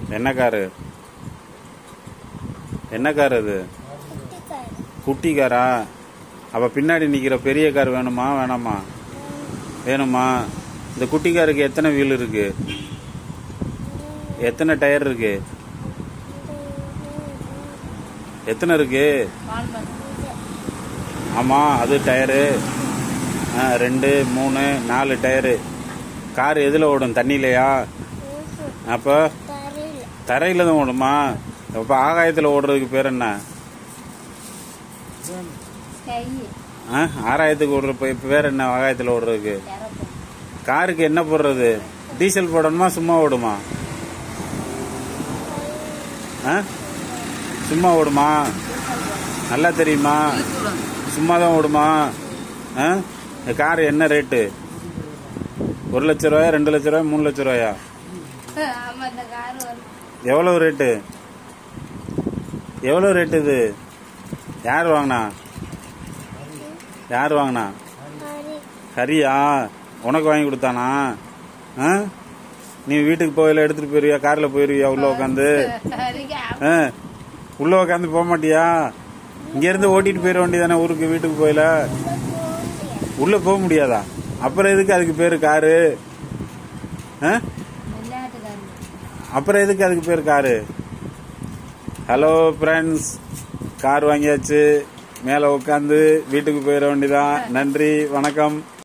என்ன காரு என்ன கார் அது குட்டிக்கார் குட்டி காரா அப்ப பின்னாடி நிக்கிற பெரிய கார் வேணுமா வேணாமா வேணுமா இந்த குட்டி காருக்கு எத்தனை வீல் இருக்கு எத்தனை டயர் இருக்கு எத்தனை இருக்கு ஆமா அது டயரு ஆ, ரெண்டு மூணு நாலு டயரு கார் எதுல ஓடும் தண்ணியிலையா அப்போ தரையில் தரையில தான் ஓடுமா அப்ப ஆகாயத்துல ஓடுறதுக்கு பேர் என்ன கை ஆ? ஆகாயத்துக்கு ஓடுற பே- பேர் என்ன ஆகாயத்துல ஓடுறதுக்கு இறப்போம் காருக்கு என்ன போடுறது டீசல் போடணுமா சும்மா ஓடுமா ஆ? சும்மா ஓடுமா நல்லா தெரியுமா சும்மா தான் ஓடுமா ஆ? இந்த கார் என்ன ரேட்டு ஒரு லட்ச ரூபாயா ரெண்டு லட்ச ரூபாயா மூணு லட்ச ரூபாயா ஆமா இந்த கார் வந்து எவ்வளவு ரேட்டு எவ்வளவு ரேட்டு இது யார் வாங்கினா யார் வாங்கினா ஹரி ஹரியா உனக்கு வாங்கி கொடுத்தானா ஆ? நீ வீட்டுக்கு போயில எடுத்துட்டு போயிருவியா கார்ல போயிருவியா உள்ள உட்காந்து அதுக்கு ஆ? உள்ள உட்காந்து போக மாட்டியா இங்க இருந்து ஓட்டிட்டு போயிட வேண்டியதானே ஊருக்கு வீட்டுக்கு போயில உள்ள போக முடியாதா அப்புறம் எதுக்கு அதுக்கு பேரு காரு ஆ? விளையாட்டுக்காரன் அப்புறம் எதுக்கு அதுக்கு பேர் காரு ஹலோ ஃப்ரெண்ட்ஸ் கார் வாங்கியாச்சு மேலே உட்காந்து வீட்டுக்கு போயிட வேண்டியதான் நன்றி வணக்கம்